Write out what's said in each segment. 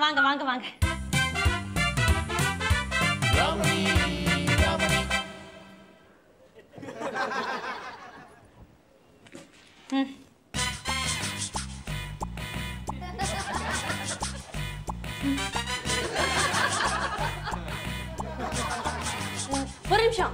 வாங்க வாங்க வாங்க ம். ம். ஒரு நிமிஷம்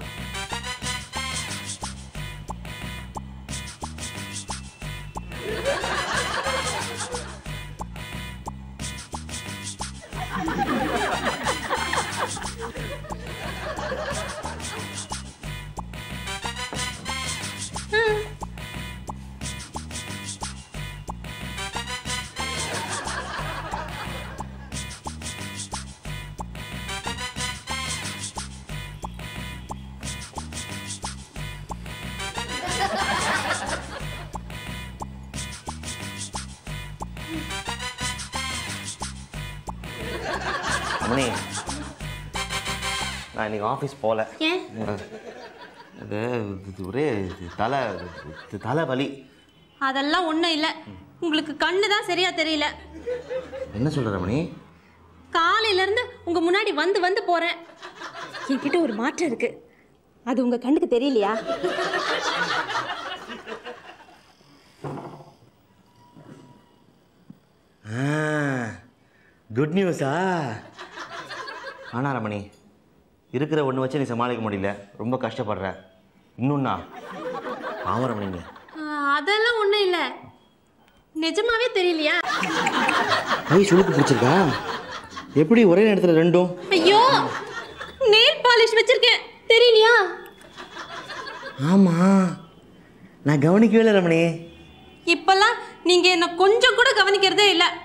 அம்மணி நான் இன்னைக்கு ஆஃபீஸ் போகல ஏன் அது இது ஒரே இது தலை இது தலை வலி அதெல்லாம் ஒன்றும் இல்லை உங்களுக்கு கண்ணு தான் சரியா தெரியல என்ன சொல்கிற ரமணி காலையிலேருந்து உங்கள் முன்னாடி வந்து வந்து போகிறேன் என்கிட்ட ஒரு மாற்றம் இருக்கு அது உங்கள் கண்ணுக்கு தெரியலையா குட் நியூஸா ஆனால் ரமணி இருக்கிற ஒன்று வச்சு நீ சமாளிக்க முடியல ரொம்ப கஷ்டப்படுற இன்னொன்னா பாவம் ரமணி நீ ஆஹ், அதெல்லாம் ஒன்றும் இல்லை நிஜமாவே தெரியலையா கை சுளுக்கு பிடிச்சிருக்கா எப்படி ஒரே நேரத்தில் ரெண்டும் ஐயோ நெயில் பாலிஷ் வச்சிருக்கேன் தெரியலையா ஆமாம் நான் கவனிக்கவே இல்லை ரமணி இப்பெல்லாம் நீங்க என்ன கொஞ்சம் கூட கவனிக்கிறதே இல்லை